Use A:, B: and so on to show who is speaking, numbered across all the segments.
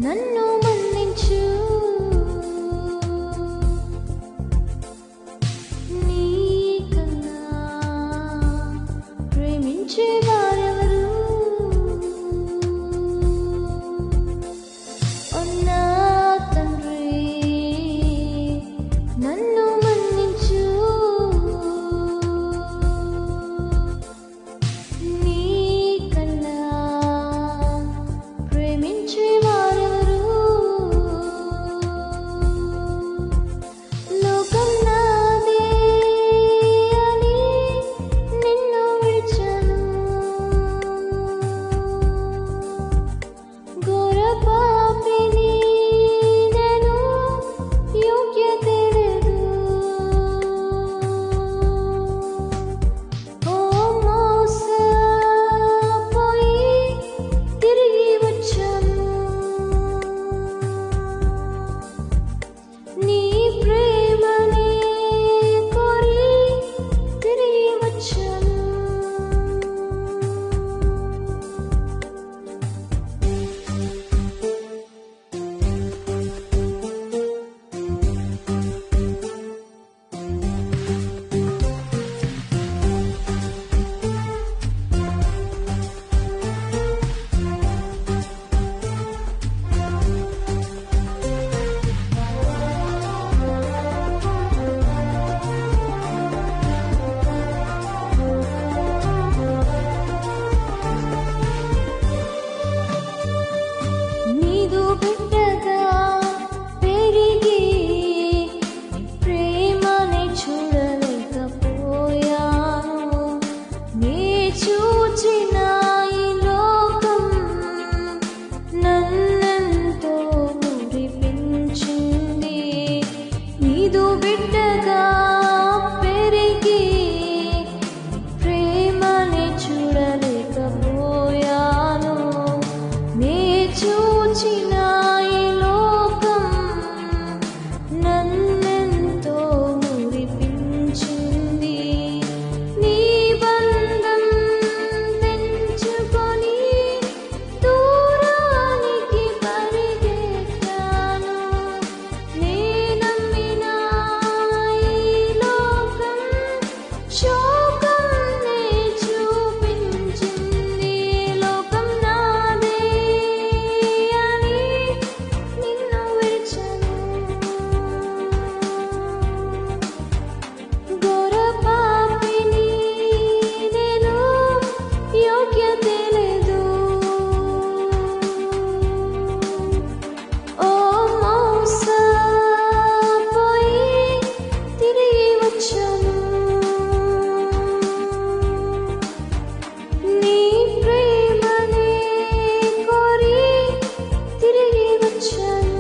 A: నన్ను మన్నించు నీకన్నా ప్రేమించే వారెవరు అన్నా తండ్రి నన్ను మన్నించు నీకన్నా ప్రేమించే వారెవరు లోకం నాదే అని నిన్ను విడిచాను ఘోర పాపిని నేను యోగ్యత లేదు ఓ మోసపోయి తిరిగి వచ్చాను నీ ప్రేమనే కోరి తిరిగి వచ్చాను నీదు బిడ్డగా పెరిగి నీ ప్రేమని చూడలేకపోయాను నీ చూచిన ఈ లోకం నన్నెంతో మురిపించింది నీదు బిడ్డగా పెరిగి నీ ప్రేమని చూడలేకపోయాను నే చూచిన ఈ లోకం నన్నెంతో మురిపించింది నీ బంధం తెంచుకొని దూరానికి పరిగెత్తాను నే నమ్మిన ఈ లోకం శోకం నే చూపించింది లోకం నాదే అని నిన్ను విడిచను ఘోర పాపిని నేను యోగ్యత లేదు ఓ మోసపోయి తిరిగి వచ్చాను నీ ప్రేమనే కోరి తిరిగి వచ్చాను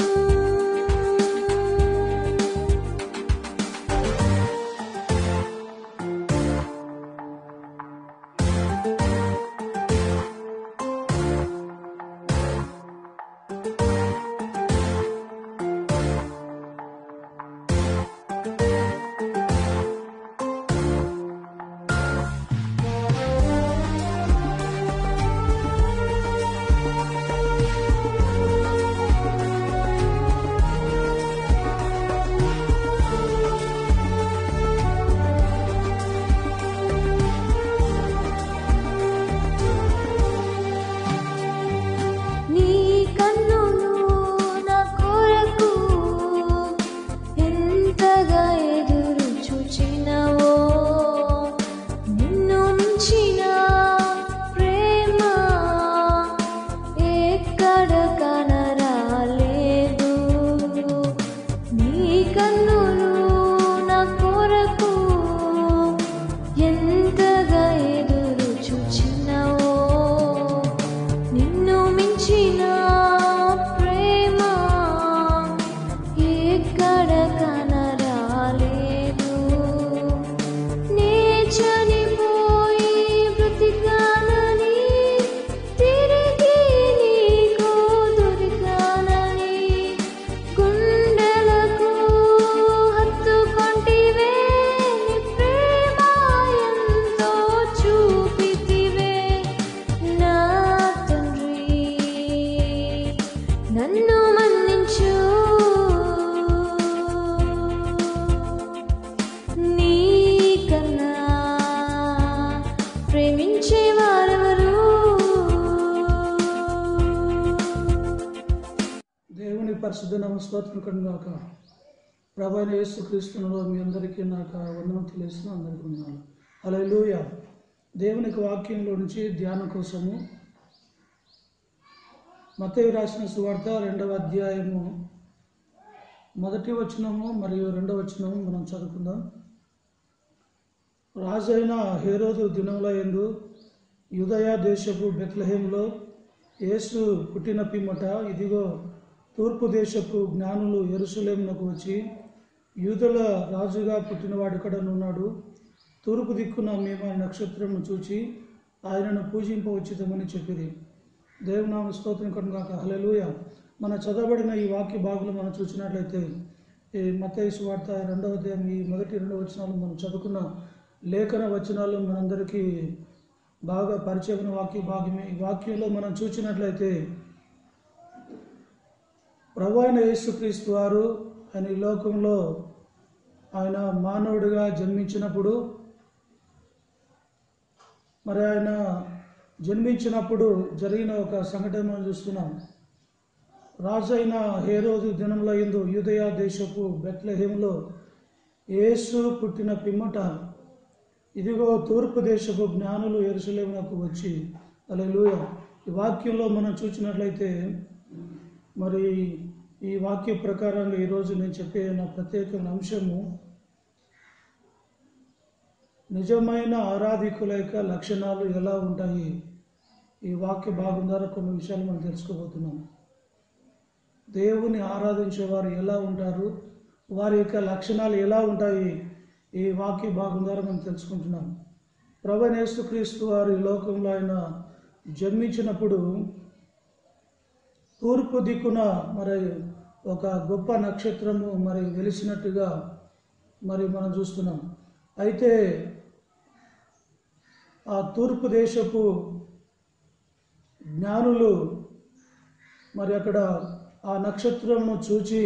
A: నీ కన్నులు నా కొరకు ఎంతగా ఎదురు చూచినవో నిన్ను మించిన ప్రేమ ఎక్కడ కనరాలేదు నీ కన్నులు నా కొరకు ఎంతగా ఎదురు చూచినవో నిన్ను మించిన ప్రేమ ఎక్కడ కనరాలేదు నే చనిపోయి బ్రతికానని తిరిగి నీకు దొరికానని గుండెలకు హత్తుకొంటివే నీ ప్రేమ ఎంతో చూపితివే నా తండ్రి
B: పరిశుద్ధ నామ స్తోత్రం కనుగాక ప్రభు అయిన యేసు క్రీస్తునిలో మీ అందరికీ నాకు వందనం తెలిసిన అందరికీ ఉన్నాను అలెలుయ దేవునికి వాక్యంలో నుంచి ధ్యానం కోసము మతవి రాసిన సువార్త రెండవ అధ్యాయము మొదటి వచనము మరియు రెండవ వచనము మనం చదువుకుందాం రాజైన హేరోదు దినముల ఎందు యుదయ దేశపు బెత్లహేంలో యేసు పుట్టిన పిమ్మట ఇదిగో తూర్పు దేశపు జ్ఞానులు ఎరుసలేమునకు వచ్చి యూదుల రాజుగా పుట్టినవాడు ఇక్కడనున్నాడు తూర్పు దిక్కున మేము ఆయన నక్షత్రమును చూచి ఆయనను పూజింపవచ్చితమని చెప్పిరి దేవునామ స్తోత్రం కనుగాక హల్లెలూయ మన చదవబడిన ఈ వాక్య భాగులు మనం చూసినట్లయితే ఈ మత్తయి వార్త రెండవ అధ్యాయం ఈ మొదటి రెండవ వచనాలు మనం చదువుకున్న లేఖన వచనాలు మనందరికీ బాగా పరిచయమైన వాక్య భాగమే ఈ వాక్యంలో మనం చూసినట్లయితే ప్రభు అయిన యేసుక్రీస్తు వారు ఆయన ఈ లోకంలో ఆయన మానవుడిగా జన్మించినప్పుడు మరి ఆయన జన్మించినప్పుడు జరిగిన ఒక సంఘటన మనం చూస్తున్నాం రాజైన హేరోదు దినంలో ఎందు యూదయ దేశపు బెత్లహేములో యేసు పుట్టిన పిమ్మట ఇదిగో తూర్పు దేశపు జ్ఞానులు ఎరుసలేమునకు వచ్చి అలెలుయ ఈ వాక్యంలో మనం చూసినట్లయితే మరి ఈ వాక్య ప్రకారంగా ఈరోజు నేను చెప్పే నా ప్రత్యేకమైన అంశము నిజమైన ఆరాధికుల యొక్క లక్షణాలు ఎలా ఉంటాయి ఈ వాక్య భాగం ద్వారా కొన్ని విషయాలు మనం తెలుసుకోబోతున్నాం దేవుని ఆరాధించేవారు ఎలా ఉంటారు వారి యొక్క లక్షణాలు ఎలా ఉంటాయి ఈ వాక్య భాగం ద్వారా మనం తెలుసుకుంటున్నాం ప్రభనేసుక్రీస్తు వారు ఈ లోకంలో ఆయన జన్మించినప్పుడు తూర్పు దిక్కున మరి ఒక గొప్ప నక్షత్రము మరి వెలిసినట్టుగా మరి మనం చూస్తున్నాం అయితే ఆ తూర్పు దేశపు జ్ఞానులు మరి అక్కడ ఆ నక్షత్రమును చూచి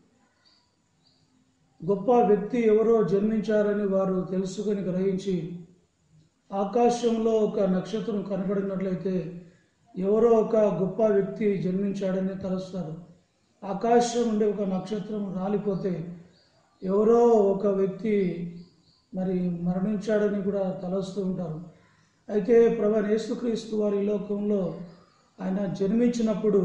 B: గొప్ప వ్యక్తి ఎవరో జన్మించారని వారు తెలుసుకొని గ్రహించి ఆకాశంలో ఒక నక్షత్రం కనబడినట్లయితే ఎవరో ఒక గొప్ప వ్యక్తి జన్మించాడని తలుస్తారు ఆకాశం నుండి ఒక నక్షత్రం రాలిపోతే ఎవరో ఒక వ్యక్తి మరి మరణించాడని కూడా తలస్తూ ఉంటారు అయితే ప్రభు యేసుక్రీస్తు వారి లోకంలో ఆయన జన్మించినప్పుడు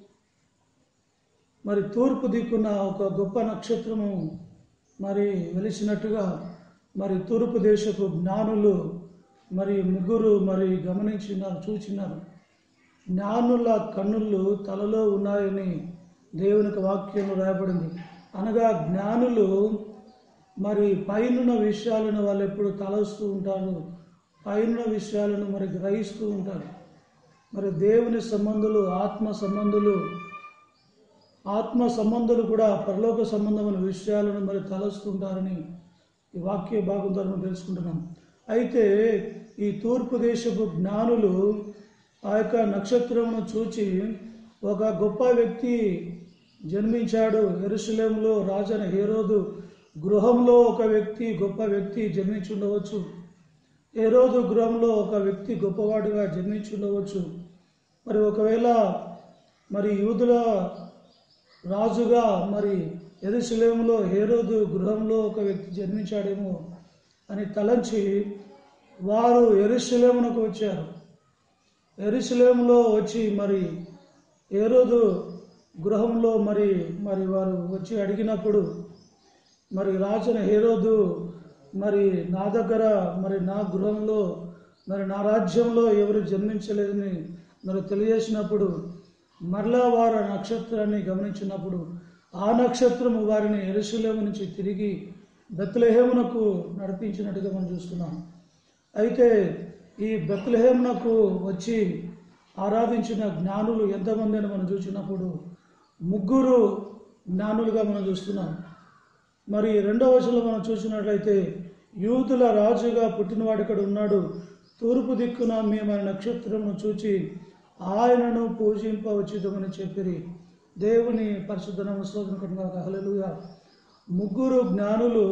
B: మరి తూర్పు దిక్కున ఒక గొప్ప నక్షత్రము మరి వెలిసినట్టుగా మరి తూర్పు దేశపు జ్ఞానులు మరి ముగ్గురు మరి గమనించినారు చూచినారు జ్ఞానుల కన్నులు తలలో ఉన్నాయని దేవునికి వాక్యం రాయబడింది అనగా జ్ఞానులు మరి పైనున్న విషయాలను వాళ్ళు ఎప్పుడు తలస్తూ ఉంటారు పైనున్న విషయాలను మరి గ్రహిస్తూ ఉంటారు మరి దేవుని సంబంధులు ఆత్మ సంబంధులు ఆత్మ సంబంధులు కూడా పరలోక సంబంధమైన విషయాలను మరి తలస్తుంటారని ఈ వాక్య భాగం ద్వారా మనం తెలుసుకుంటున్నాం అయితే ఈ తూర్పు దేశపు జ్ఞానులు ఆ యొక్క నక్షత్రమును చూచి ఒక గొప్ప వ్యక్తి జన్మించాడు ఎరుసలేంలో రాజన హేరోదు గృహంలో ఒక వ్యక్తి గొప్ప వ్యక్తి జన్మించి ఉండవచ్చు హేరోదు గృహంలో ఒక వ్యక్తి గొప్పవాడిగా జన్మించి ఉండవచ్చు మరి ఒకవేళ మరి యూదుల రాజుగా మరి ఎరుసలేములో హేరోదు గృహంలో ఒక వ్యక్తి జన్మించాడేమో అని తలంచి వారు ఎరుసలేమునకు వచ్చారు ఎరుసలేములో వచ్చి మరి హేరోదు గృహంలో మరి మరి వారు వచ్చి అడిగినప్పుడు మరి రాజున హేరోదు మరి నా దగ్గర మరి నా గృహంలో మరి నా రాజ్యంలో ఎవరు జన్మించలేదని మరి తెలియజేసినప్పుడు మరలా వారు ఆ నక్షత్రాన్ని గమనించినప్పుడు ఆ నక్షత్రము వారిని ఎరుసలేము నుంచి తిరిగి బెత్లహేమునకు నడిపించినట్టుగా మనం చూస్తున్నాం అయితే ఈ బెత్లహేమునకు వచ్చి ఆరాధించిన జ్ఞానులు ఎంతమంది అని మనం చూసినప్పుడు ముగ్గురు జ్ఞానులుగా మనం చూస్తున్నాం మరి రెండవ వచనంలో మనం చూసినట్లయితే యూదుల రాజుగా పుట్టినవాడు ఇక్కడ ఉన్నాడు తూర్పు దిక్కున మేము ఆయన నక్షత్రమును చూచి ఆయనను పూజింపవచ్చితమని చెప్పిరి దేవుని పరిశుద్ధ నమస్కారం కనుక హల్లెలూయా ముగ్గురు జ్ఞానులు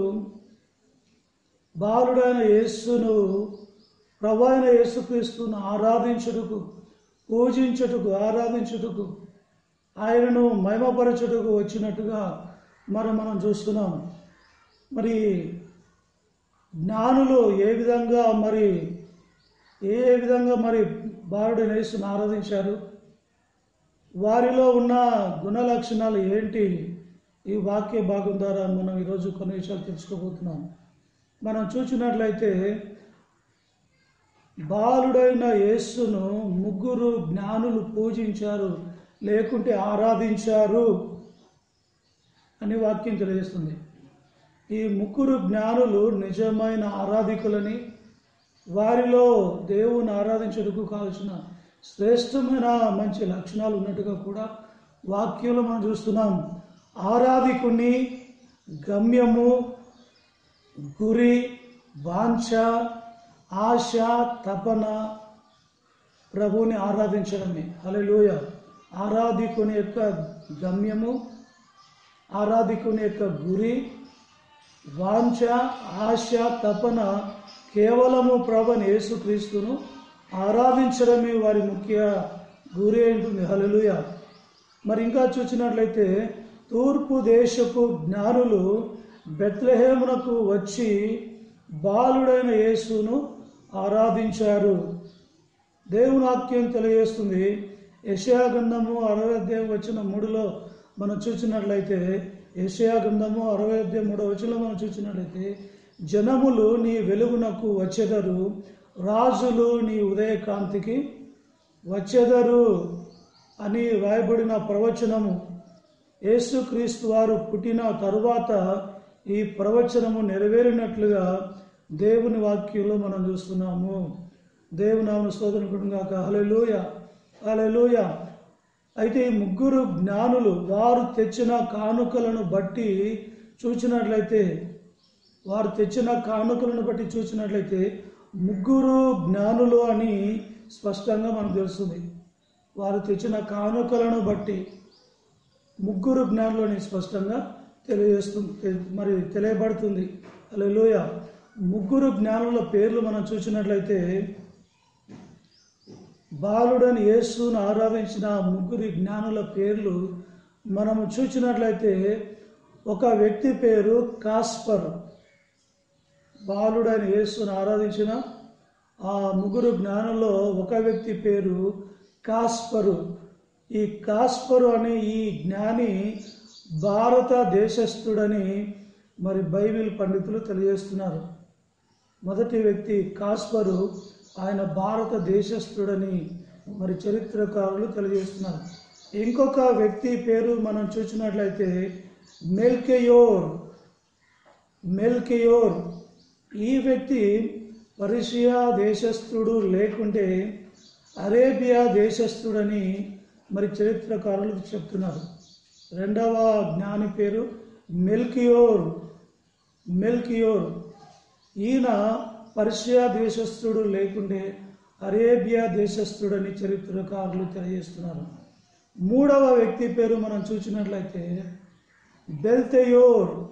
B: బాలుడైన యేస్సును ప్రభు అయిన యేసుక్రీస్తును ఆరాధించుటకు పూజించుటకు ఆరాధించుటకు ఆయనను మహిమపరచుటకు వచ్చినట్టుగా మరి మనం చూస్తున్నాం మరి జ్ఞానులు ఏ విధంగా మరి ఏ విధంగా మరి బాలుడి యేసును ఆరాధించారు వారిలో ఉన్న గుణ లక్షణాలు ఏంటి ఈ వాక్య భాగం ద్వారా మనం ఈరోజు కొన్ని విషయాలు తెలుసుకోబోతున్నాం మనం చూసినట్లయితే బాలుడైన యేసును ముగ్గురు జ్ఞానులు పూజించారు లేకుంటే ఆరాధించారు అని వాక్యం తెలియజేస్తుంది ఈ ముగ్గురు జ్ఞానులు నిజమైన ఆరాధికులని వారిలో దేవుని ఆరాధించడానికి కావాల్సిన శ్రేష్టమైన మంచి లక్షణాలు ఉన్నట్టుగా కూడా వాక్యంలో మనం చూస్తున్నాం ఆరాధికుని గమ్యము గురి వాంఛ ఆశ తపన ప్రభువుని ఆరాధించడమే హల్లెలూయా ఆరాధికుని యొక్క గమ్యము ఆరాధికుని యొక్క గురి వాంఛ ఆశ తపన కేవలము ప్రభుని యేసుక్రీస్తును ఆరాధించడమే వారి ముఖ్య గురి ఉంటుంది హల్లెలూయా మరి ఇంకా చూసినట్లయితే తూర్పు దేశపు జ్ఞానులు బెత్లహేమునకు వచ్చి బాలుడైన యేసును ఆరాధించారు దేవుని వాక్యం తెలియజేస్తుంది యషయా గ్రంథము అరవై అధ్యాయం వచ్చిన మూడులో మనం చూసినట్లయితే యషయా గ్రంథము అరవై అధ్యాయం మూడో వచ్చిన మనం చూసినట్లయితే జనములు నీ వెలుగునకు వచ్చెదరు రాజులు నీ ఉదయకాంతికి వచ్చెదరు అని రాయబడిన ప్రవచనము యేసుక్రీస్తు వారు పుట్టిన తరువాత ఈ ప్రవచనము నెరవేరినట్లుగా దేవుని వాక్యంలో మనం చూస్తున్నాము దేవుని ఆమె స్తోత్రం గాక హలెలూయ హలెలూయ అయితే ఈ ముగ్గురు జ్ఞానులు వారు తెచ్చిన కానుకలను బట్టి చూసినట్లయితే వారు తెచ్చిన కానుకలను బట్టి చూసినట్లయితే ముగ్గురు జ్ఞానులు అని స్పష్టంగా మనకు తెలుస్తుంది వారు తెచ్చిన కానుకలను బట్టి ముగ్గురు జ్ఞానులని స్పష్టంగా తెలియజేస్తుంది తె- మరి తెలియబడుతుంది అలెలుయ ముగ్గురు జ్ఞానుల పేర్లు మనం చూసినట్లయితే బాలుడని యేసును ఆరాధించిన ముగ్గురి జ్ఞానుల పేర్లు మనము చూసినట్లయితే ఒక వ్యక్తి పేరు కాస్పర్ బాలుడని యేసును ఆరాధించిన ఆ ముగ్గురు జ్ఞానుల్లో ఒక వ్యక్తి పేరు కాస్పరు ఈ కాస్పరు అనే ఈ జ్ఞాని భారతదేశస్థుడని మరి బైబిల్ పండితులు తెలియజేస్తున్నారు మొదటి వ్యక్తి కాస్పరు ఆయన భారతదేశస్థుడని మరి చరిత్రకారులు తెలియజేస్తున్నారు ఇంకొక వ్యక్తి పేరు మనం చూసినట్లయితే మెల్కెయోర్ మెల్కెయోర్ ఈ వ్యక్తి పర్షియా దేశస్థుడు లేకుంటే అరేబియా దేశస్థుడని మరి చరిత్రకారులు చెప్తున్నారు రెండవ జ్ఞాని పేరు మెల్కియోర్ మెల్కియోర్ ఈయన పర్షియా దేశస్థుడు లేకుంటే అరేబియా దేశస్థుడని చరిత్రకారులు తెలియజేస్తున్నారు మూడవ వ్యక్తి పేరు మనం చూసినట్లయితే బెల్తెయోర్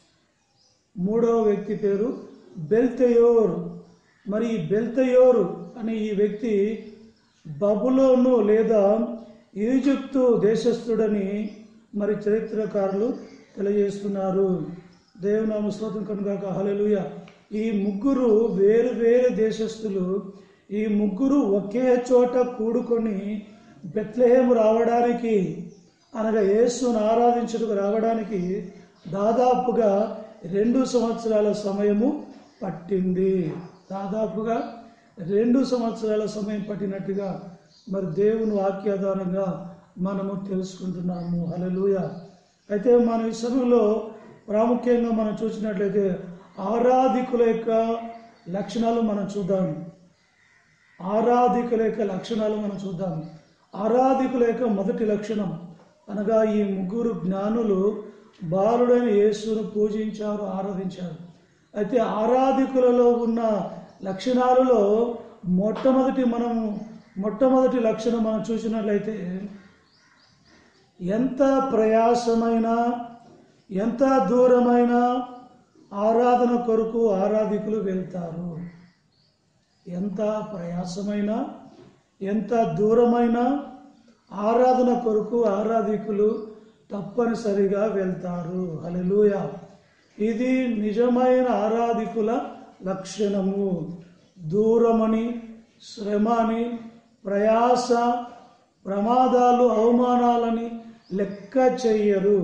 B: మూడవ వ్యక్తి పేరు బెల్తెయోర్ మరి ఈ బెల్తెయోర్ అనే ఈ వ్యక్తి బబులోను లేదా ఈజిప్టు దేశస్థుడని మరి చరిత్రకారులు తెలియజేస్తున్నారు దేవునామ స్తోత్రం కనుగాక హల్లెలూయా ఈ ముగ్గురు వేరు వేరు దేశస్థులు ఈ ముగ్గురు ఒకే చోట కూడుకొని బెత్లహేము రావడానికి అనగా యేసును ఆరాధించుటకు రావడానికి దాదాపుగా రెండు సంవత్సరాల సమయము పట్టింది దాదాపుగా రెండు సంవత్సరాల సమయం పట్టినట్టుగా మరి దేవుని వాక్యాధారంగా మనము తెలుసుకుంటున్నాము హల్లెలూయా అయితే మన ఈ సమయంలో ప్రాముఖ్యంగా మనం చూసినట్లయితే ఆరాధికుల యొక్క లక్షణాలు మనం చూద్దాం ఆరాధికుల యొక్క లక్షణాలు మనం చూద్దాం ఆరాధికుల యొక్క మొదటి లక్షణం అనగా ఈ ముగ్గురు జ్ఞానులు బాలుడైన యేసును పూజించారు ఆరాధించారు అయితే ఆరాధికులలో ఉన్న లక్షణాలలో మొట్టమొదటి మనము మొట్టమొదటి లక్షణం మనం చూసినట్లయితే ఎంత ప్రయాసమైన ఎంత దూరమైన ఆరాధన కొరకు ఆరాధికులు వెళ్తారు ఎంత ప్రయాసమైన ఎంత దూరమైన ఆరాధన కొరకు ఆరాధికులు తప్పనిసరిగా వెళ్తారు హల్లెలూయ ఇది నిజమైన ఆరాధికుల లక్షణము దూరమని శ్రమని ప్రయాస ప్రమాదాలు అవమానాలని లెక్క చెయ్యరు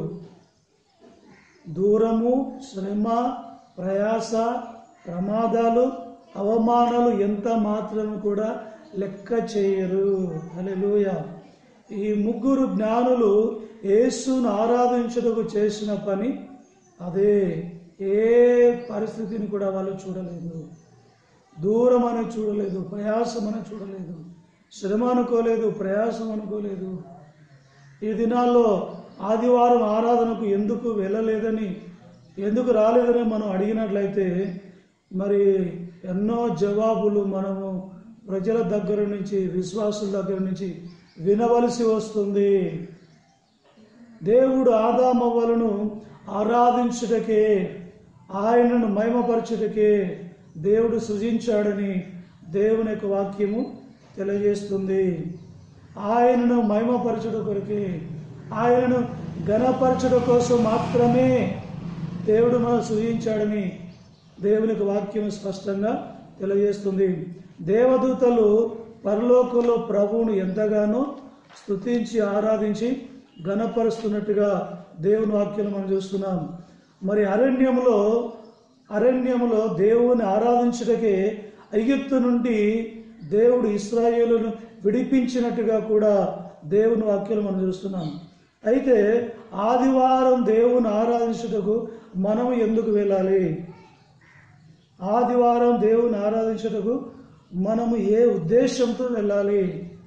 B: దూరము శ్రమ ప్రయాస ప్రమాదాలు అవమానాలు ఎంత మాత్రం కూడా లెక్క చేయరు హల్లెలూయ ఈ ముగ్గురు జ్ఞానులు యేసును ఆరాధించుటకు చేసిన పని అదే ఏ పరిస్థితిని కూడా వాళ్ళు చూడలేదు దూరం అని చూడలేదు ప్రయాసం అని చూడలేదు శ్రమ అనుకోలేదు ప్రయాసం అనుకోలేదు ఈ దినాల్లో ఆదివారం ఆరాధనకు ఎందుకు వెళ్ళలేదని ఎందుకు రాలేదని మనం అడిగినట్లయితే మరి ఎన్నో జవాబులు మనము ప్రజల దగ్గర నుంచి విశ్వాసుల దగ్గర నుంచి వినవలసి వస్తుంది దేవుడు ఆదామవ్వలను ఆరాధించుటకే ఆయనను మహిమపరచుటకే దేవుడు సృజించాడని దేవుని యొక్క వాక్యము తెలియజేస్తుంది ఆయనను మహిమపరచుట కొరకే ఆయనను ఘనపరచుట కోసం మాత్రమే దేవుడు మనం సృజించాడని దేవుని యొక్క వాక్యం స్పష్టంగా తెలియజేస్తుంది దేవదూతలు పరలోకంలో ప్రభువును ఎంతగానో స్తుతించి ఆరాధించి ఘనపరుస్తున్నట్టుగా దేవుని వాక్యం మనం చూస్తున్నాం మరి అరణ్యములో అరణ్యములో దేవుని ఆరాధించుటకే ఐగుప్తు నుండి దేవుడు ఇస్రాయేలును విడిపించినట్టుగా కూడా దేవుని వాక్యాలు మనం చూస్తున్నాం అయితే ఆదివారం దేవుని ఆరాధించుటకు మనం ఎందుకు వెళ్ళాలి ఆదివారం దేవుని ఆరాధించుటకు మనము ఏ ఉద్దేశంతో వెళ్ళాలి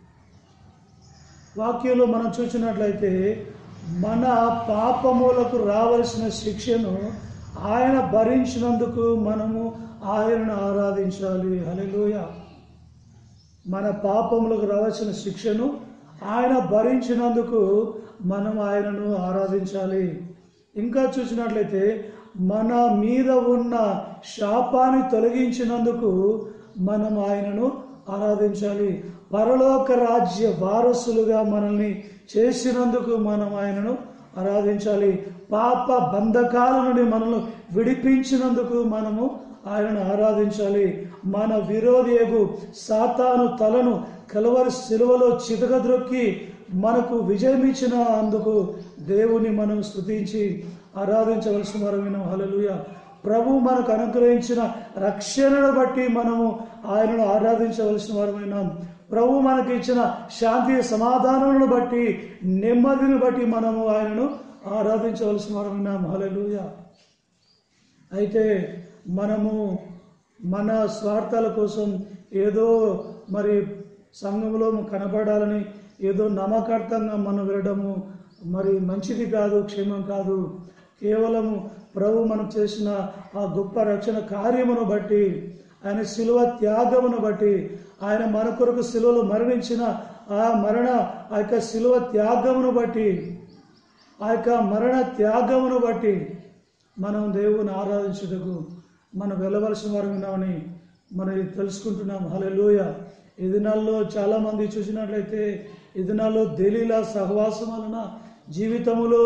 B: వాక్యంలో మనం చూసినట్లయితే మన పాపములకు రావలసిన శిక్షను ఆయన భరించినందుకు మనము ఆయనను ఆరాధించాలి హల్లెలూయా మన పాపములకు రావాల్సిన శిక్షను ఆయన భరించినందుకు మనం ఆయనను ఆరాధించాలి ఇంకా చూసినట్లయితే మన మీద ఉన్న శాపాన్ని తొలగించినందుకు మనం ఆయనను ఆరాధించాలి పరలోక రాజ్య వారసులుగా మనల్ని చేసినందుకు మనం ఆయనను ఆరాధించాలి పాప బంధకాల నుండి మనల్ని విడిపించినందుకు మనము ఆయనను ఆరాధించాలి మన విరోధియగు సాతాను తలను కలవరి సిలువలో చితకద్రొక్కి మనకు విజయమిచ్చిన అందుకు దేవుని మనం స్తుతించి ఆరాధించవలసిన వారమైన హల్లెలూయ ప్రభు మనకు అనుగ్రహించిన రక్షణను బట్టి మనము ఆయనను ఆరాధించవలసిన వారమైన ప్రభు మనకి ఇచ్చిన శాంతి సమాధానములను బట్టి నెమ్మదిని బట్టి మనము ఆయనను ఆరాధించవలసిన వారమైన హల్లెలూయ అయితే మనము మన స్వార్థాల కోసం ఏదో మరి సంఘంలో కనపడాలని ఏదో నమ్మకార్థంగా మనం వినడము మరి మంచిది కాదు క్షేమం కాదు కేవలము ప్రభు మనం చేసిన ఆ గొప్ప రక్షణ కార్యమును బట్టి ఆయన శిలువ త్యాగమును బట్టి ఆయన మన కొరకు శిలువలో మరణించిన ఆ మరణ ఆ యొక్క శిలువ త్యాగమును బట్టి ఆ యొక్క మరణ త్యాగమును బట్టి మనం దేవుని ఆరాధించుటకు మనం వెళ్ళవలసిన వారు ఉన్నామని మనం తెలుసుకుంటున్నాం హల్లెలూయ ఈ దినాల్లో చాలా మంది చూసినట్లయితే ఈ దినాల్లో దలీలా సహవాసం వలన జీవితములో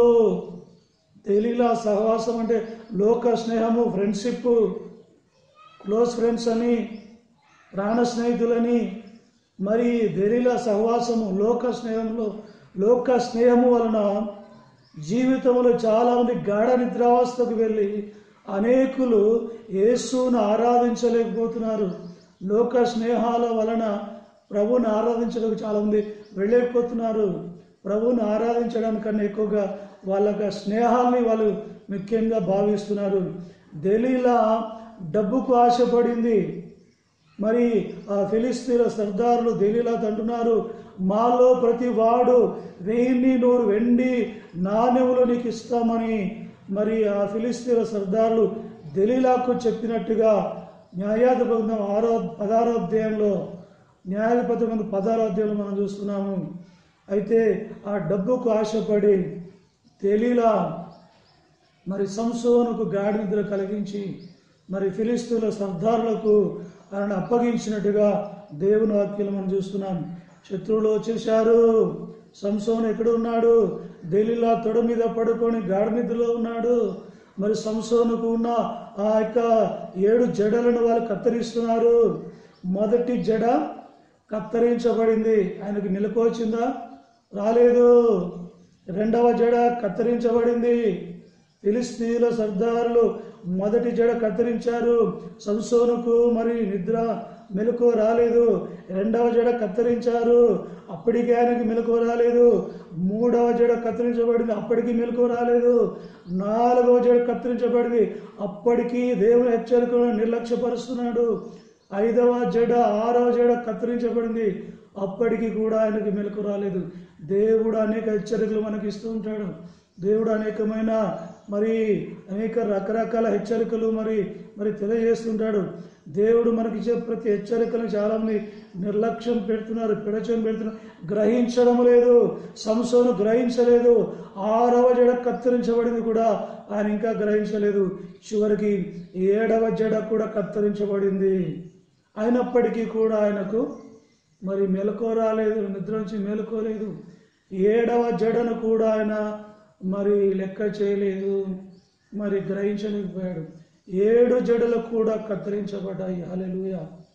B: దలీలా సహవాసం అంటే లోక స్నేహము ఫ్రెండ్షిప్ క్లోజ్ ఫ్రెండ్స్ అని ప్రాణ స్నేహితులని మరి దెరిల సహవాసము లోక స్నేహంలో లోక స్నేహము వలన జీవితంలో చాలామంది గాఢ నిద్రావస్థకు వెళ్ళి అనేకులు యేసును ఆరాధించలేకపోతున్నారు లోక స్నేహాల వలన ప్రభువుని ఆరాధించడానికి చాలామంది వెళ్ళలేకపోతున్నారు ప్రభువుని ఆరాధించడానికన్నా ఎక్కువగా వాళ్ళ యొక్క స్నేహాల్ని వాళ్ళు ముఖ్యంగా భావిస్తున్నారు దలీలా డబ్బుకు ఆశపడింది మరి ఆ ఫిలిస్తీన్ల సర్దారులు దలీలా అంటున్నారు మాలో ప్రతి వాడు వెయ్యిన్ని నూరు వెండి నాణ్యములు నీకు ఇస్తామని మరి ఆ ఫిలిస్తీన్ల సర్దారులు దలీలాకు చెప్పినట్టుగా న్యాయాధిపతి ఆరో పదారో అధ్యాయంలో న్యాయాధిపతి మంది పదారో అధ్యాయంలో మనం చూస్తున్నాము అయితే ఆ డబ్బుకు ఆశపడి తెలిలా మరి సంసోనుకు గాడి నిద్ర కలిగించి మరి ఫిలిస్తీన్ల సర్దారులకు ఆయన అప్పగించినట్టుగా దేవుని వాక్యాలు మనం చూస్తున్నాం శత్రువులు వచ్చేశారు సంసోను ఎక్కడ ఉన్నాడు ఢిల్లీలో తొడ మీద పడుకొని గాఢ నిద్రలో ఉన్నాడు మరి సంసోనుకు ఉన్న ఆ యొక్క ఏడు జడలను వాళ్ళు కత్తిరిస్తున్నారు మొదటి జడ కత్తిరించబడింది ఆయనకు నిలకొచ్చిందా రాలేదు రెండవ జడ కత్తిరించబడింది ఫిలిస్తీన్ల సర్దారులు మొదటి జడ కత్తిరించారు సంసోనుకు మరి నిద్ర మెలకు రాలేదు రెండవ జడ కత్తిరించారు అప్పటికి ఆయనకి మెలకు రాలేదు మూడవ జడ కత్తిరించబడింది అప్పటికి మెలకు రాలేదు నాలుగవ జడ కత్తిరించబడింది అప్పటికి దేవుని హెచ్చరికలను నిర్లక్ష్యపరుస్తున్నాడు ఐదవ జడ ఆరవ జడ కత్తిరించబడింది అప్పటికి కూడా ఆయనకి మెలకు రాలేదు దేవుడు అనేక హెచ్చరికలు మనకి ఇస్తూ ఉంటాడు దేవుడు అనేకమైన మరి అనేక రకరకాల హెచ్చరికలు మరి మరి తెలియజేస్తుంటాడు దేవుడు మనకి ఇచ్చే ప్రతి హెచ్చరికలను చాలామంది నిర్లక్ష్యం పెడుతున్నారు పిడచం పెడుతున్నారు గ్రహించడం లేదు సంసోను గ్రహించలేదు ఆరవ జడ కత్తిరించబడింది కూడా ఆయన ఇంకా గ్రహించలేదు చివరికి ఏడవ జడ కూడా కత్తిరించబడింది అయినప్పటికీ కూడా ఆయనకు మరి మెలకువ రాలేదు నిద్ర నుంచి మేలుకోలేదు ఏడవ జడను కూడా ఆయన మరి లెక్క చేయలేదు మరి గ్రహించలేకపోయాడు ఏడు జడలు కూడా కత్తిరించబడ్డాయి హల్లెలూయ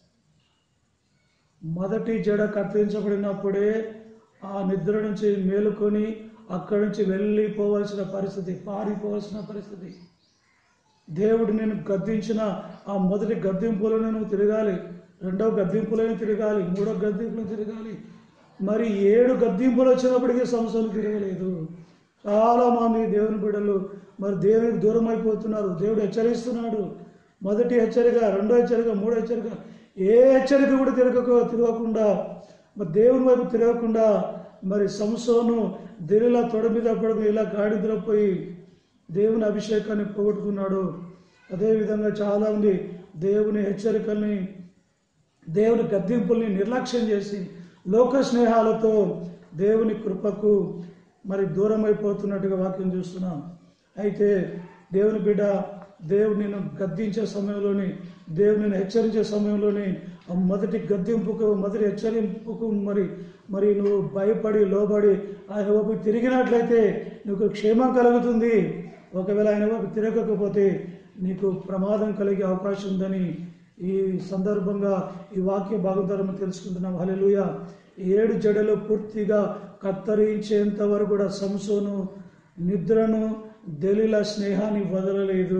B: మొదటి జడ కత్తిరించబడినప్పుడే ఆ నిద్ర నుంచి మేలుకొని అక్కడి నుంచి వెళ్ళిపోవలసిన పరిస్థితి పారిపోవలసిన పరిస్థితి దేవుడు నేను గద్దించిన ఆ మొదటి గద్దింపులను నువ్వు తిరగాలి రెండవ గద్దింపులను తిరగాలి మూడవ గద్దింపులను తిరగాలి మరి ఏడు గద్దింపులు వచ్చినప్పటికీ సంస్థలు తిరగలేదు చాలా మంది దేవుని బిడ్డలు మరి దేవునికి దూరం అయిపోతున్నారు దేవుడు హెచ్చరిస్తున్నాడు మొదటి హెచ్చరిక రెండో హెచ్చరిక మూడో హెచ్చరిక ఏ హెచ్చరిక కూడా తిరగక తిరగకుండా మరి దేవుని వైపు తిరగకుండా మరి సంసోను దిరిలా తొడ మీద పడుకుని ఇలా గాడిదలో పోయి దేవుని అభిషేకాన్ని పోగొట్టుకున్నాడు అదేవిధంగా చాలామంది దేవుని హెచ్చరికల్ని దేవుని గద్దింపుల్ని నిర్లక్ష్యం చేసి లోక స్నేహాలతో దేవుని కృపకు మరి దూరం అయిపోతున్నట్టుగా వాక్యం చూస్తున్నాం అయితే దేవుని బిడ్డ దేవుడు నేను గద్దించే సమయంలోని దేవుడు నేను హెచ్చరించే సమయంలోని ఆ మొదటి గద్దింపుకు మొదటి హెచ్చరింపుకు మరి మరి నువ్వు భయపడి లోబడి ఆయన వైపు తిరిగినట్లయితే నీకు క్షేమం కలుగుతుంది ఒకవేళ ఆయన వైపు తిరగకపోతే నీకు ప్రమాదం కలిగే అవకాశం ఉందని ఈ సందర్భంగా ఈ వాక్య భాగధర్మ తెలుసుకుంటున్నాం హల్లెలూయ ఏడు జడలు పూర్తిగా కత్తరించేంత వరకు కూడా సంసోను నిద్రను దెలిల స్నేహాన్ని వదలలేదు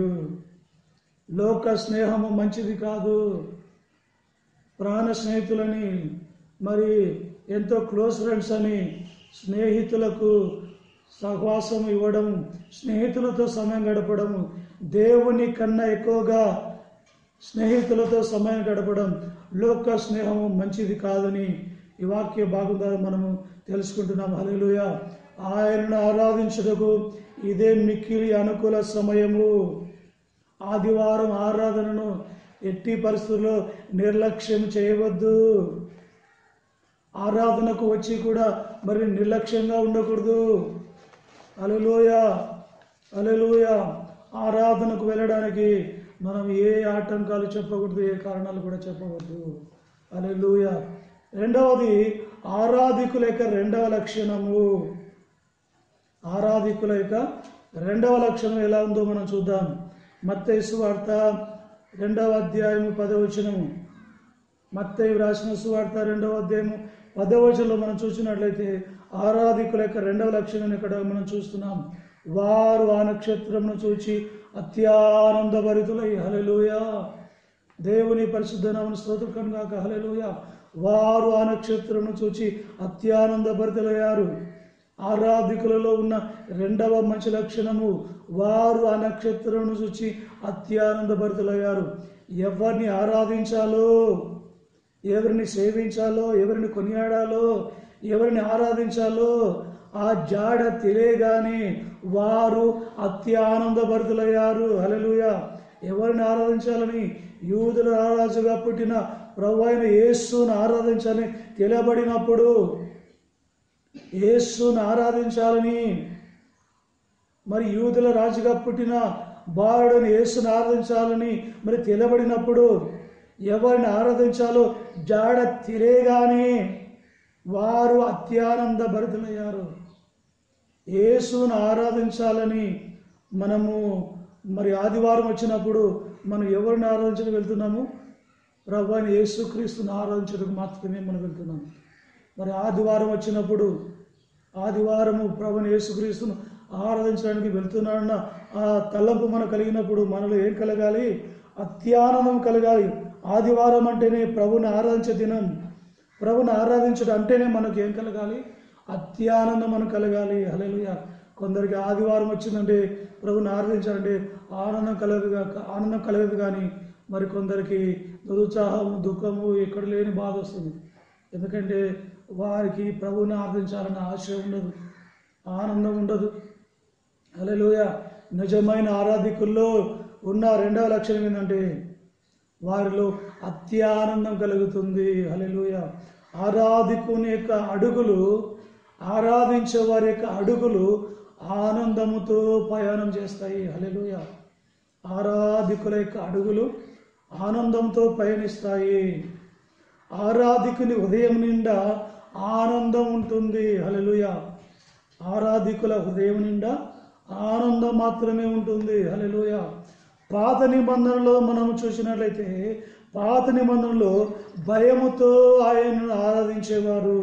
B: లోక స్నేహము మంచిది కాదు ప్రాణ స్నేహితులని మరి ఎంతో క్లోజ్ ఫ్రెండ్స్ అని స్నేహితులకు సహవాసం ఇవ్వడం స్నేహితులతో సమయం గడపడం దేవుని కన్నా ఎక్కువగా స్నేహితులతో సమయం గడపడం లోక స్నేహము మంచిది కాదని ఈ వాక్య భాగం ద్వారా మనము తెలుసుకుంటున్నాం హల్లెలూయ ఆయనను ఆరాధించుటకు ఇదే మిక్కిలి అనుకూల సమయము ఆదివారం ఆరాధనను ఎట్టి పరిస్థితుల్లో నిర్లక్ష్యం చేయవద్దు ఆరాధనకు వచ్చి కూడా మరి నిర్లక్ష్యంగా ఉండకూడదు అలలోయ అలలోయ ఆరాధనకు వెళ్ళడానికి మనం ఏ ఆటంకాలు చెప్పకూడదు ఏ కారణాలు కూడా చెప్పవద్దు అలలోయ రెండవది ఆరాధికుల యొక్క రెండవ లక్షణము ఆరాధికుల యొక్క రెండవ లక్షణం ఎలా ఉందో మనం చూద్దాం మత్తయి వార్త రెండవ అధ్యాయము పదవచనము మత్తయి రాసిన సువార్త రెండవ అధ్యాయము పదవచనంలో మనం చూసినట్లయితే ఆరాధికుల యొక్క రెండవ లక్షణం ఇక్కడ మనం చూస్తున్నాం వారు ఆ నక్షత్రమును చూచి అత్యానందభరితులై హలెలూయ దేవుని పరిశుద్ధ నామను స్తోత్రం కాక హలెలూయ వారు ఆ నక్షత్రమును చూచి అత్యానంద భరితులయ్యారు ఆరాధికులలో ఉన్న రెండవ మంచి లక్షణము వారు ఆ నక్షత్రమును చూచి అత్యానంద భరితులయ్యారు ఎవరిని ఆరాధించాలో ఎవరిని సేవించాలో ఎవరిని కొనియాడాలో ఎవరిని ఆరాధించాలో ఆ జాడ తెలియగానే వారు అత్యానంద భరితులయ్యారు హల్లెలూయ ఎవరిని ఆరాధించాలని యూదుల రారాజుగా పుట్టిన ప్రభు అయిన యేసును ఆరాధించాలని తెలియబడినప్పుడు యేసును ఆరాధించాలని మరి యూదుల రాజుగా పుట్టిన బాలుడని యేసును ఆరాధించాలని మరి తెలియబడినప్పుడు ఎవరిని ఆరాధించాలో జాడ తెలియగానే వారు అత్యానంద భరితులయ్యారు యేసును ఆరాధించాలని మనము మరి ఆదివారం వచ్చినప్పుడు మనం ఎవరిని ఆరాధించడానికి వెళ్తున్నాము ప్రభు అయిన యేసుక్రీస్తుని ఆరాధించడానికి మాత్రమే మనం వెళ్తున్నాము మరి ఆదివారం వచ్చినప్పుడు ఆదివారము ప్రభుని యేసుక్రీస్తును ఆరాధించడానికి వెళ్తున్నాడన్న ఆ తలంపు మనకు కలిగినప్పుడు మనలో ఏం కలగాలి అత్యానందం కలగాలి ఆదివారం అంటేనే ప్రభుని ఆరాధించే దినం ప్రభుని ఆరాధించడం అంటేనే మనకు ఏం కలగాలి అత్యానందం మనకు కలగాలి హల్లెలూయా కొందరికి ఆదివారం వచ్చిందంటే ప్రభుని ఆరాధించాలంటే ఆనందం కలగదు గా- ఆనందం కలగదు కానీ మరి కొందరికి నిరుత్సాహము దుఃఖము ఎక్కడ లేని బాధ వస్తుంది ఎందుకంటే వారికి ప్రభువుని ఆరాధించాలన్న ఆశ ఉండదు ఆనందం ఉండదు హల్లెలూయ నిజమైన ఆరాధికుల్లో ఉన్న రెండవ లక్షణం ఏంటంటే వారిలో అత్యానందం కలుగుతుంది హల్లెలూయ ఆరాధికుని యొక్క అడుగులు ఆరాధించే వారి యొక్క అడుగులు ఆనందముతో ప్రయాణం చేస్తాయి హల్లెలూయ ఆరాధికుల యొక్క అడుగులు ఆనందంతో పయనిస్తాయి ఆరాధికుని ఉదయం నిండా ఆనందం ఉంటుంది హల్లెలూయ ఆరాధికుల హృదయం నిండా ఆనందం మాత్రమే ఉంటుంది హల్లెలూయ పాత నిబంధనలో మనం చూసినట్లయితే పాత నిబంధనలో భయముతో ఆయనను ఆరాధించేవారు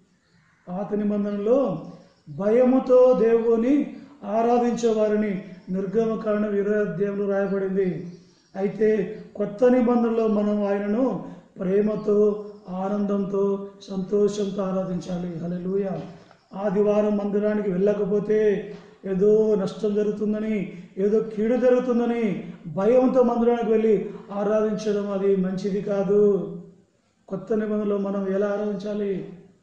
B: పాత నిబంధనలో భయముతో దేవుని ఆరాధించేవారిని నిర్గమకారణ విరోధ్యంలో రాయబడింది అయితే కొత్త నిబంధనలో మనం ఆయనను ప్రేమతో ఆనందంతో సంతోషంతో ఆరాధించాలి హల్లెలూయ ఆదివారం మందిరానికి వెళ్ళకపోతే ఏదో నష్టం జరుగుతుందని ఏదో కీడు జరుగుతుందని భయంతో మందిరానికి వెళ్ళి ఆరాధించడం అది మంచిది కాదు కొత్త నిబంధనలో మనం ఎలా ఆరాధించాలి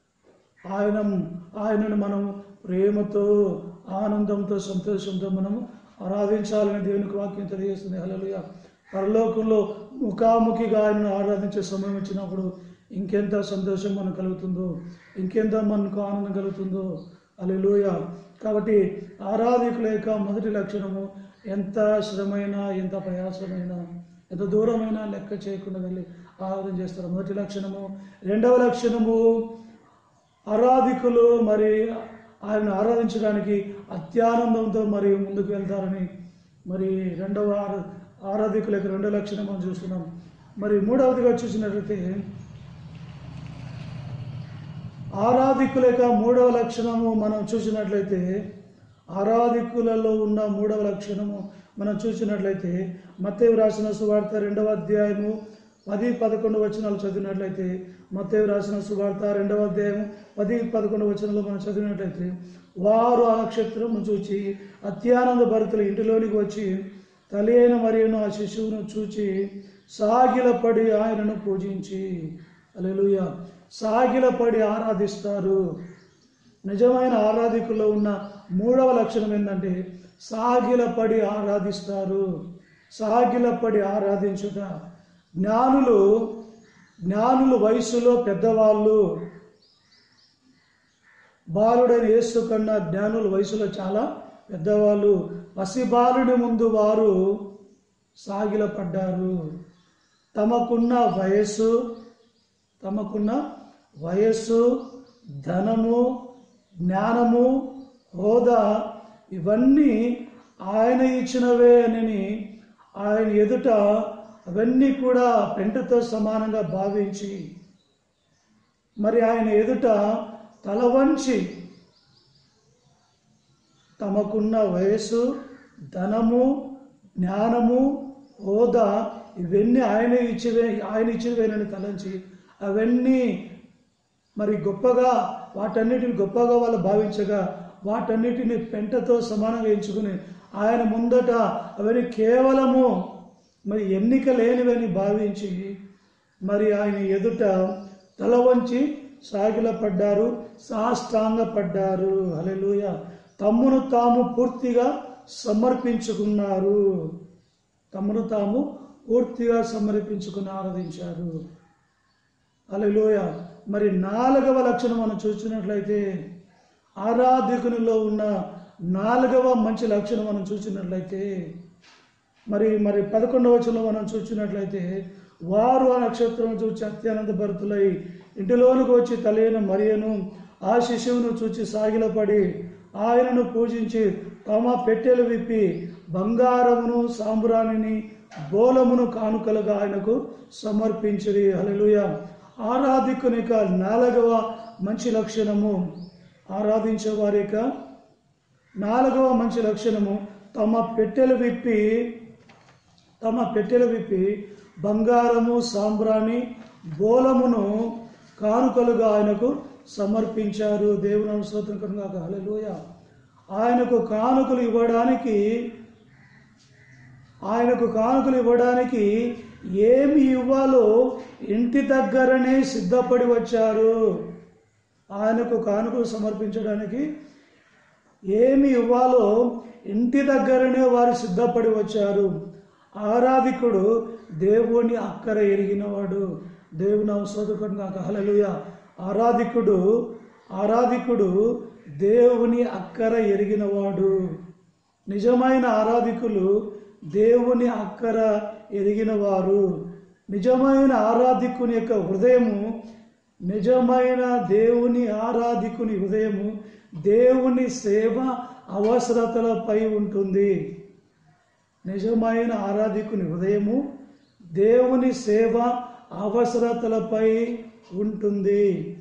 B: ఆయన ఆయనను మనం ప్రేమతో ఆనందంతో సంతోషంతో మనము ఆరాధించాలని దేవునికి వాక్యం తెలియజేస్తుంది హల్లెలూయా పరలోకంలో ముఖాముఖిగా ఆయనను ఆరాధించే సమయం వచ్చినప్పుడు ఇంకెంత సంతోషం మనకు కలుగుతుందో ఇంకెంత మనకు ఆనందం కలుగుతుందో హల్లెలూయా కాబట్టి ఆరాధికుల యొక్క మొదటి లక్షణము ఎంత శ్రమైనా ఎంత ప్రయాసమైనా ఎంత దూరమైనా లెక్క చేయకుండా వెళ్ళి ఆరాధన చేస్తారు మొదటి లక్షణము రెండవ లక్షణము ఆరాధికులు మరి ఆయన ఆరాధించడానికి అత్యానందంతో మరి ముందుకు వెళ్తారని మరి రెండవ ఆరా- ఆరాధికుల యొక్క రెండో లక్షణం మనం చూస్తున్నాం మరి మూడవదిగా చూసినట్లయితే ఆరాధికుల యొక్క మూడవ లక్షణము మనం చూసినట్లయితే ఆరాధికులలో ఉన్న మూడవ లక్షణము మనం చూసినట్లయితే మత్తయి రాసిన సువార్త రెండవ అధ్యాయము పది పదకొండు వచనాలు చదివినట్లయితే మత్తయి రాసిన సువార్త రెండవ అధ్యాయం పది పదకొండు వచనాలు మనం చదివినట్లయితే వారు ఆ నక్షత్రము చూచి అత్యానంద భరితుల ఇంటిలోనికి వచ్చి తల్లి అయిన మరియును ఆ శిశువును చూచి సాగిలపడి ఆయనను పూజించి అలెలుయ సాగిలపడి ఆరాధిస్తారు నిజమైన ఆరాధికుల్లో ఉన్న మూడవ లక్షణం ఏంటంటే సాగిలపడి ఆరాధిస్తారు సాగిలపడి ఆరాధించుట జ్ఞానులు జ్ఞానులు వయసులో పెద్దవాళ్ళు బాలుడైన యేసు కన్నా జ్ఞానుల వయసులో చాలా పెద్దవాళ్ళు పసిబాలుడి ముందు వారు సాగిలపడ్డారు తమకున్న వయస్సు తమకున్న వయస్సు ధనము జ్ఞానము హోదా ఇవన్నీ ఆయన ఇచ్చినవే అని ఆయన ఎదుట అవన్నీ కూడా పెంటతో సమానంగా భావించి మరి ఆయన ఎదుట తల వంచి తమకున్న వయస్సు ధనము జ్ఞానము హోదా ఇవన్నీ ఆయన ఇచ్చివే ఆయన ఇచ్చినవేనని తలంచి అవన్నీ మరి గొప్పగా వాటన్నిటిని గొప్పగా వాళ్ళు భావించగా వాటన్నిటిని పెంటతో సమానంగా ఎంచుకుని ఆయన ముందట అవన్నీ కేవలము మరి ఎన్నిక లేనివని భావించి మరి ఆయన ఎదుట తల వంచి సాగిలపడ్డారు సాష్టాంగపడ్డారు హల్లెలూయ తమ్మును తాము పూర్తిగా సమర్పించుకున్నారు తమను తాము పూర్తిగా సమర్పించుకుని ఆరాధించారు అలలోయ మరి నాలుగవ లక్షణం మనం చూసినట్లయితే ఆరాధకునిలో ఉన్న నాలుగవ మంచి లక్షణం మనం చూసినట్లయితే మరి మరి పదకొండవ వచనంలో మనం చూసినట్లయితే వారు ఆ నక్షత్రం చూసి అత్యానంద భరితులై ఇంటిలోనికి వచ్చి తలైన మరియను ఆ శిశువును చూచి సాగిలపడి ఆయనను పూజించి తమ పెట్టెలు విప్పి బంగారమును సాంబ్రాణిని బోలమును కానుకలుగా ఆయనకు సమర్పించిరి హల్లెలూయా ఆరాధికుని యొక్క నాలుగవ మంచి లక్షణము ఆరాధించే వారి యొక్క నాలుగవ మంచి లక్షణము తమ పెట్టెలు విప్పి తమ పెట్టెలు విప్పి బంగారము సాంబ్రాణి బోలమును కానుకలుగా ఆయనకు సమర్పించారు దేవుని స్తోత్రం కనుక హల్లెలూయా ఆయనకు కానుకలు ఇవ్వడానికి ఆయనకు కానుకలు ఇవ్వడానికి ఏమి ఇవ్వాలో ఇంటి దగ్గరనే సిద్ధపడి వచ్చారు ఆయనకు కానుకలు సమర్పించడానికి ఏమి ఇవ్వాలో ఇంటి దగ్గరనే వారు సిద్ధపడి వచ్చారు ఆరాధికుడు దేవుని అక్కర ఎరిగినవాడు దేవుని అవసరం హలలుయ ఆరాధికుడు ఆరాధికుడు దేవుని అక్కర ఎరిగినవాడు నిజమైన ఆరాధికులు దేవుని అక్కర ఎరిగిన వారు నిజమైన ఆరాధికుని యొక్క హృదయము నిజమైన దేవుని ఆరాధికుని హృదయము దేవుని సేవ అవసరతలపై ఉంటుంది నిజమైన ఆరాధికుని హృదయము దేవుని సేవ అవసరతలపై ఉంటుంది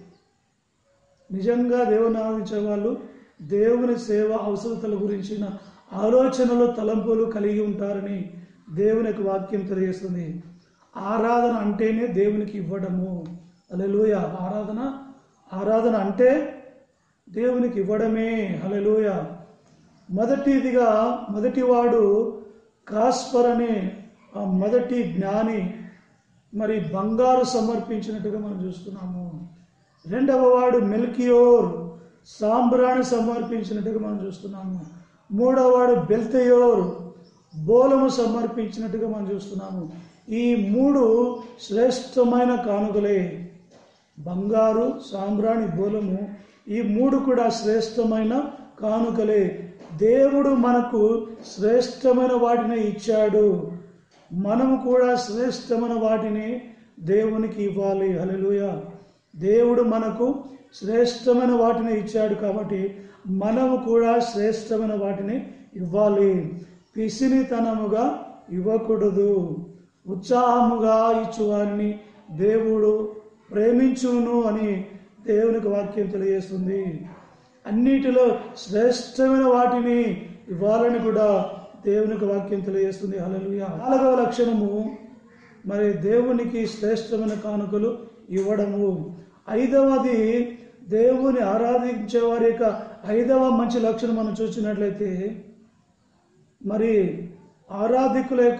B: నిజంగా దేవుని ఆరాధించే వాళ్ళు దేవుని సేవ అవసరతల గురించిన ఆలోచనలు తలంపులు కలిగి ఉంటారని దేవుని యొక్క వాక్యం తెలియజేస్తుంది ఆరాధన అంటేనే దేవునికి ఇవ్వడము అలెలుయ ఆరాధన ఆరాధన అంటే దేవునికి ఇవ్వడమే హలెలుయ మొదటిదిగా మొదటివాడు కాస్పర్ అనే ఆ మొదటి జ్ఞాని మరి బంగారు సమర్పించినట్టుగా మనం చూస్తున్నాము రెండవ వాడు మెల్కియోర్ సాంబ్రాణి సమర్పించినట్టుగా మనం చూస్తున్నాము మూడవ వాడు బెల్తయోర్ బోలము సమర్పించినట్టుగా మనం చూస్తున్నాము ఈ మూడు శ్రేష్టమైన కానుకలే బంగారు సాంబ్రాణి బోలము ఈ మూడు కూడా శ్రేష్టమైన కానుకలే దేవుడు మనకు శ్రేష్టమైన వాటిని ఇచ్చాడు మనము కూడా శ్రేష్టమైన వాటిని దేవునికి ఇవ్వాలి హల్లెలూయ దేవుడు మనకు శ్రేష్టమైన వాటిని ఇచ్చాడు కాబట్టి మనము కూడా శ్రేష్టమైన వాటిని ఇవ్వాలి పిసినితనముగా ఇవ్వకూడదు ఉత్సాహముగా ఇచ్చువారిని దేవుడు ప్రేమించును అని దేవునికి వాక్యం తెలియజేస్తుంది అన్నిటిలో శ్రేష్టమైన వాటిని ఇవ్వాలని కూడా దేవునికి వాక్యం తెలియజేస్తుంది హల్లెలూయ నాలుగవ లక్షణము మరి దేవునికి శ్రేష్టమైన కానుకలు ఇవ్వడము ఐదవది దేవుని ఆరాధించే వారి యొక్క ఐదవ మంచి లక్షణం మనం చూసినట్లయితే మరి ఆరాధికుల యొక్క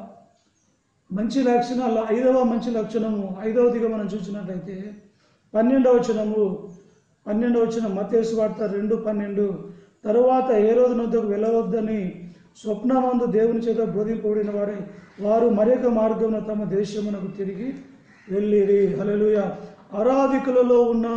B: మంచి లక్షణాలు ఐదవ మంచి లక్షణము ఐదవదిగా మనం చూసినట్లయితే పన్నెండవ వచనము పన్నెండవ వచనం మతేసు వార్త రెండు పన్నెండు తరువాత ఏ రోజు నొద్దకు వెళ్ళవద్దని స్వప్నమందు దేవుని చేత బోధింపబడిన వారే వారు మరొక మార్గమున తమ దేశమునకు తిరిగి వెళ్ళిరి హల్లెలూయా ఆరాధికులలో ఉన్న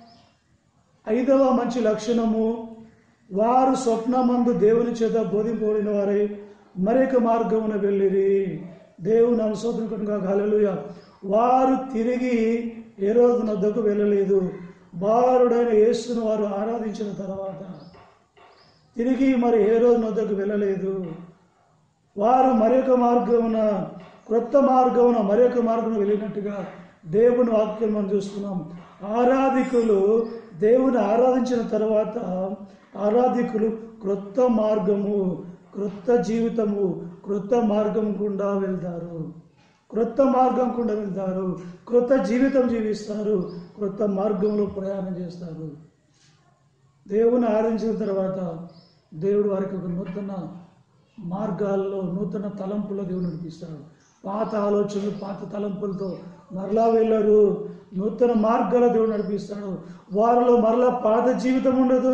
B: ఐదవ మంచి లక్షణము వారు స్వప్నమందు దేవుని చేత బోధింపబడిన వారై మరొక మార్గమున వెళ్ళిరి దేవుని అవసరం కనుక హల్లెలూయ వారు తిరిగి ఏ రోజు నద్దకు వెళ్ళలేదు బారుడైన యేసును వారు ఆరాధించిన తర్వాత తిరిగి మరి ఏ రోజు నద్దకు వెళ్ళలేదు వారు మరొక మార్గమున క్రొత్త మార్గమున మరొక మార్గం వెళ్ళినట్టుగా దేవుని వాక్యం మనం చూస్తున్నాం ఆరాధికులు దేవుని ఆరాధించిన తర్వాత ఆరాధికులు క్రొత్త మార్గము క్రొత్త జీవితము క్రొత్త మార్గం గుండా వెళ్తారు క్రొత్త మార్గం గుండా వెళ్తారు క్రొత్త జీవితం జీవిస్తారు క్రొత్త మార్గంలో ప్రయాణం చేస్తారు దేవుని ఆరాధించిన తర్వాత దేవుడు వారికి ఒక నూతన మార్గాల్లో నూతన తలంపులో దేవుడు నడిపిస్తాడు పాత ఆలోచనలు పాత తలంపులతో మరలా వెళ్ళరు నూతన మార్గాల దేవుడు నడిపిస్తాడు వారిలో మరలా పాత జీవితం ఉండదు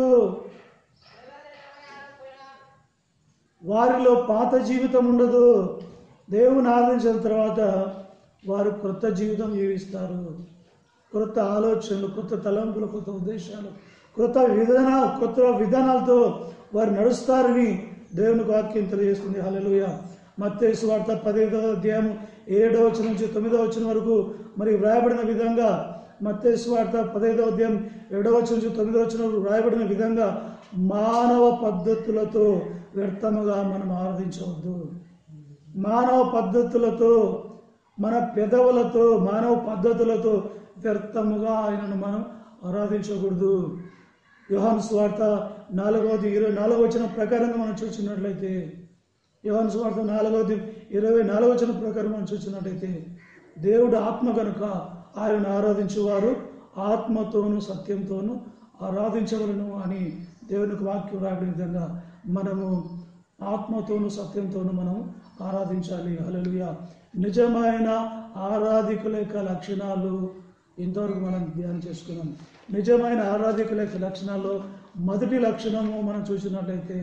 B: వారిలో పాత జీవితం ఉండదు దేవుని ఆరాధించిన తర్వాత వారు క్రొత్త జీవితం జీవిస్తారు క్రొత్త ఆలోచనలు కొత్త తలంపులు కొత్త ఉద్దేశాలు కొత్త విధాన కొత్త విధానాలతో వారు నడుస్తారని దేవునికి వాక్యం తెలియజేస్తుంది హల్లెలూయ మత్తేసు వార్త పదిహేదవ అధ్యాయం ఏడవ వచ్చిన నుంచి తొమ్మిదవ వచ్చిన వరకు మరి వ్రాయబడిన విధంగా మత్తయి వార్త పదహైదవ అధ్యాయం ఏడవ వచ్చిన నుంచి తొమ్మిదవ వచ్చిన రాయబడిన విధంగా మానవ పద్ధతులతో వ్యర్థముగా మనం ఆరాధించవద్దు మానవ పద్ధతులతో మన పెదవులతో మానవ పద్ధతులతో వ్యర్థముగా ఆయనను మనం ఆరాధించకూడదు యోహాను స్వార్థ నాలుగవది ఇరవై నాలుగవ వచ్చిన ప్రకారంగా మనం చూసినట్లయితే యోహాను స్వార్థ నాలుగవది ఇరవై నాలుగవ వచ్చిన ప్రకారం మనం చూసినట్లయితే దేవుడు ఆత్మ కనుక ఆయన ఆరాధించేవారు ఆత్మతోనూ సత్యంతోనూ ఆరాధించవలను అని దేవునికి వాక్యం రాబడిన విధంగా మనము ఆత్మతోనూ సత్యంతోనూ మనం ఆరాధించాలి హల్లెలూయా నిజమైన ఆరాధికుల యొక్క లక్షణాలు ఇంతవరకు మనం ధ్యానం చేసుకున్నాం నిజమైన ఆరాధికుల యొక్క లక్షణాల్లో మొదటి లక్షణము మనం చూసినట్లయితే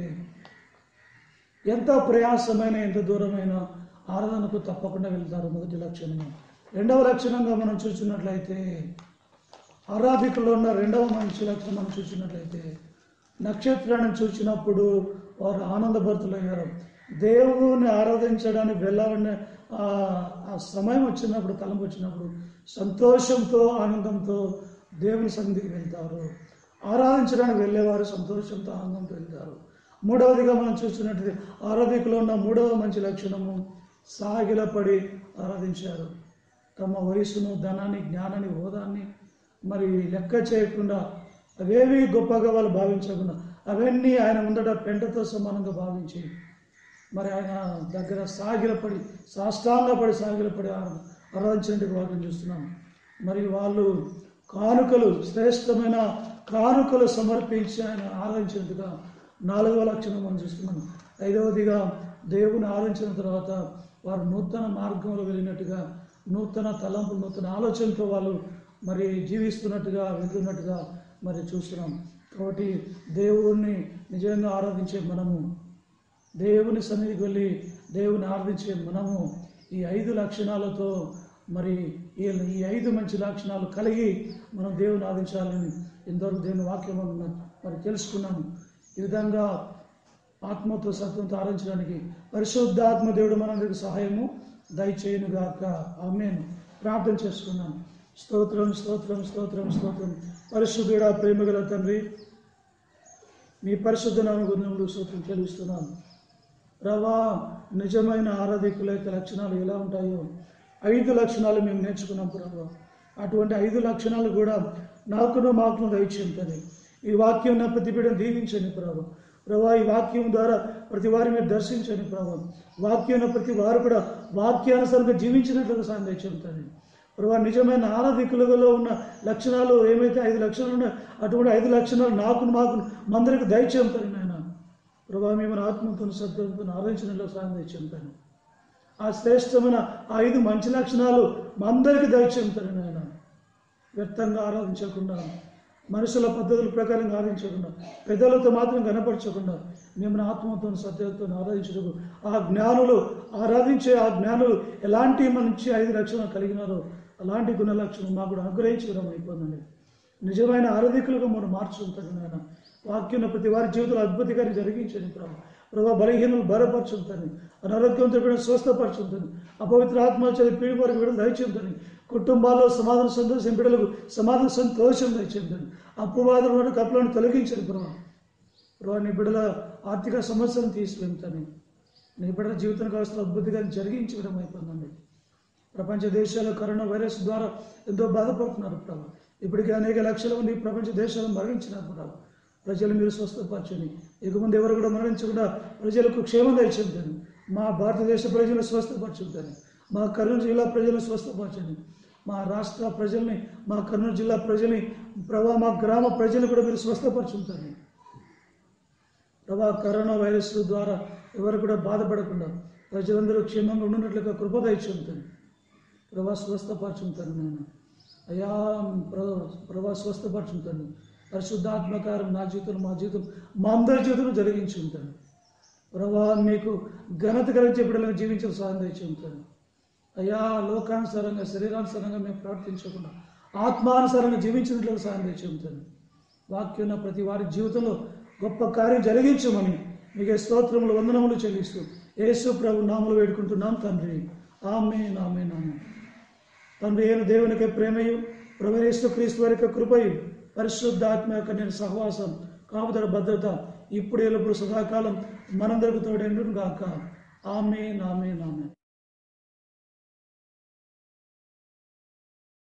B: ఎంత ప్రయాసమైన ఎంత దూరమైన ఆరాధనకు తప్పకుండా వెళ్తారు మొదటి లక్షణము రెండవ లక్షణంగా మనం చూసినట్లయితే ఆరాధికుల్లో ఉన్న రెండవ మంచి లక్షణం మనం చూసినట్లయితే నక్షత్రాన్ని చూసినప్పుడు వారు ఆనందభరితులయ్యారు దేవుని ఆరాధించడానికి వెళ్ళాలనే ఆ ఆ సమయం వచ్చినప్పుడు తలం వచ్చినప్పుడు సంతోషంతో ఆనందంతో దేవుని సన్నిధికి వెళ్తారు ఆరాధించడానికి వెళ్ళేవారు సంతోషంతో ఆనందంతో వెళ్తారు మూడవదిగా మనం చూస్తున్నట్టు ఆరాధికులో ఉన్న మూడవ మంచి లక్షణము సాగిలపడి ఆరాధించారు తమ వయసును ధనాన్ని జ్ఞానాన్ని హోదాన్ని మరి లెక్క చేయకుండా అవేవి గొప్పగా వాళ్ళు భావించకుండా అవన్నీ ఆయన ముందట పెంటతో సమానంగా భావించి మరి ఆయన దగ్గర సాగిలపడి సాష్టాంగపడి సాగిలపడి ఆరా- ఆరాధించినట్టు వాటిని చూస్తున్నాం మరి వాళ్ళు కానుకలు శ్రేష్టమైన కానుకలు సమర్పించి ఆయన ఆరాధించినట్టుగా నాలుగవ లక్షణం మనం చూస్తున్నాం ఐదవదిగా దేవుని ఆరాధించిన తర్వాత వారు నూతన మార్గంలో వెళ్ళినట్టుగా నూతన తలంపు నూతన ఆలోచనతో వాళ్ళు మరి జీవిస్తున్నట్టుగా వెళ్తున్నట్టుగా మరి చూస్తున్నాం కాబట్టి దేవుణ్ణి నిజంగా ఆరాధించే మనము దేవుని సన్నిధికి వెళ్ళి దేవుని ఆరాధించే మనము ఈ ఐదు లక్షణాలతో మరి ఈ ఈ ఐదు మంచి లక్షణాలు కలిగి మనం దేవుని ఆరాధించాలని ఇంతవరకు దేవుని వాక్యం మనం మరి తెలుసుకున్నాము ఈ విధంగా ఆత్మతో సత్వంతో ఆరాధించడానికి పరిశుద్ధాత్మ దేవుడు మనందరికి సహాయము దయచేయునుగాక ఆమెను ప్రార్థన చేసుకున్నాం స్తోత్రం స్తోత్రం స్తోత్రం స్తోత్రం పరిశుద్ధుడా ప్రేమగల తండ్రి మీ పరిశుద్ధ నామగుణములు స్తోత్రం చెల్లిస్తున్నాను రవా నిజమైన ఆరాధికుల యొక్క లక్షణాలు ఎలా ఉంటాయో ఐదు లక్షణాలు మేము నేర్చుకున్నాం ప్రభా అటువంటి ఐదు లక్షణాలు కూడా నాకును మాకును దయచేంతని ఈ వాక్యం నా ప్రతిపీడం దీవించండి ప్రభా ప్రభా ఈ వాక్యం ద్వారా ప్రతి వారి మీరు దర్శించండి ప్రభా వాక్యం ప్రతి వారు కూడా వాక్యానుసారంగా జీవించినట్లుగా సాయం దయచేంతని ప్రభా నిజమైన ఆరాధికులలో ఉన్న లక్షణాలు ఏమైతే ఐదు లక్షణాలు ఉన్నాయో అటువంటి ఐదు లక్షణాలు నాకు మాకు మందరికి దయచేంతని నాయన ప్రభా మిమ్మల్ని ఆత్మతో సత్యంతో ఆరాధించడంలో సాయం దయచేంతాను ఆ శ్రేష్టమైన ఆ ఐదు మంచి లక్షణాలు మా అందరికీ దయచేంతాను నాయన వ్యర్థంగా ఆరాధించకుండా మనుషుల పద్ధతుల ప్రకారం ఆరాధించకుండా పెద్దలతో మాత్రం కనపరచకుండా మిమ్మల్ని ఆత్మతో సత్యంతో ఆరాధించడం ఆ జ్ఞానులు ఆరాధించే ఆ జ్ఞానులు ఎలాంటి మంచి ఐదు లక్షణాలు కలిగినారో అలాంటి గుణ లక్షణం మాకు కూడా అనుగ్రహించడం అయిపోయిందండి నిజమైన ఆరాధికులుగా మనం మార్చుకుంటాను నాయన వాక్యం ప్రతి వారి జీవితంలో అద్భుతంగా జరిగించండి ప్రభు ప్రభా బలహీనలు బలపరచుంటాను అనారోగ్యంతో కూడా స్వస్థపరచుంటాను అపవిత్ర ఆత్మచేత పీడి వరకు కూడా దయచేంతాను కుటుంబాల్లో సమాధాన సంతోషం బిడ్డలకు సమాధాన సంతోషం దయచేంతాను అప్పువాదులను కప్పులను తొలగించండి ప్రభా ప్రభా నీ బిడ్డల ఆర్థిక సమస్యలను తీసుకెళ్తాను నీ బిడ్డల జీవితం కావాల్సిన అద్భుతంగా జరిగించడం అయిపోయిందండి ప్రపంచ దేశాల్లో కరోనా వైరస్ ద్వారా ఎంతో బాధపడుతున్నారు ప్రభు ఇప్పటికే అనేక లక్షల మంది ప్రపంచ దేశాలు మరణించినారు ప్రభు ప్రజలు మీరు స్వస్థపరచండి ఇక ముందు ఎవరు కూడా మరణించకుండా ప్రజలకు క్షేమం దయచేద్దాను మా భారతదేశ ప్రజలు స్వస్థపరచుంటాను మా కర్నూలు జిల్లా ప్రజలను స్వస్థపరచండి మా రాష్ట్ర ప్రజల్ని మా కర్నూలు జిల్లా ప్రజల్ని ప్రభా మా గ్రామ ప్రజలు కూడా మీరు స్వస్థపరచుంటారు ప్రభా కరోనా వైరస్ ద్వారా ఎవరు కూడా బాధపడకుండా ప్రజలందరూ క్షేమంగా ఉండినట్లుగా కృప దయచేంతాను ప్రభా స్వస్థపరచుంటాను నేను అయ్యా ప్ర- ప్రభా స్వస్థపరచుంటాను పరిశుద్ధాత్మకారం నా జీవితం మా జీవితం మా అందరి జీవితం జరిగించి ఉంటాను ప్రభా మీకు ఘనత కలిగించే బిడ్డలను జీవించిన సాధన తెచ్చి ఉంటాను అయ్యా లోకానుసారంగా శరీరానుసారంగా మేము ప్రవర్తించకుండా ఆత్మానుసారంగా జీవించినట్లుగా సాధన తెచ్చి ఉంటాను వాక్యం ఉన్న ప్రతి వారి జీవితంలో గొప్ప కార్యం జరిగించమని మీకు స్తోత్రములు వందనములు చెల్లిస్తూ యేసు ప్రభు నామలు వేడుకుంటున్నాం తండ్రి ఆమె నామే నామే తండ్రి అయిన దేవునికి ప్రేమయు ప్రవేశ క్రీస్తు వారి యొక్క కృపయు పరిశుద్ధాత్మ యొక్క నేను సహవాసం కాపుదల భద్రత ఇప్పుడు ఎల్లప్పుడు సదాకాలం మనందరికి తోడేండును గాక ఆమె నామే నామే